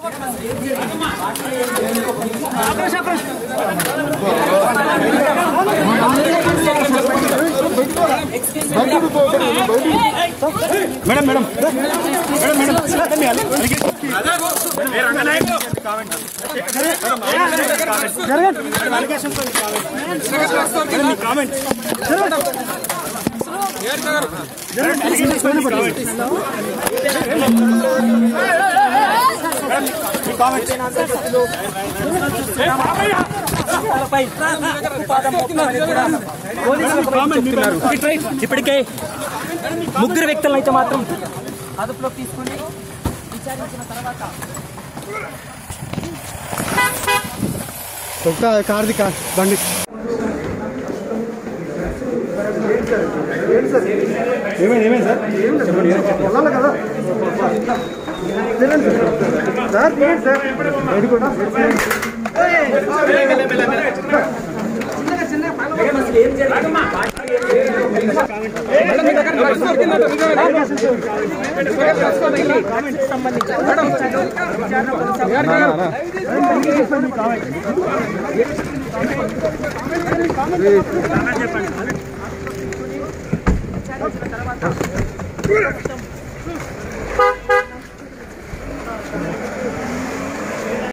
madam madam madam madam comment ఇప్పటికే ముగ్గురు వ్యక్తులను అయితే మాత్రం అదుపులోకి తీసుకుని విచారించిన తర్వాత కార్ది కార్ బండి ఏమైంది ఏమైంది సార్ వెళ్ళాలి కదా తినండి సార్ తినండి సార్ బయట కూడా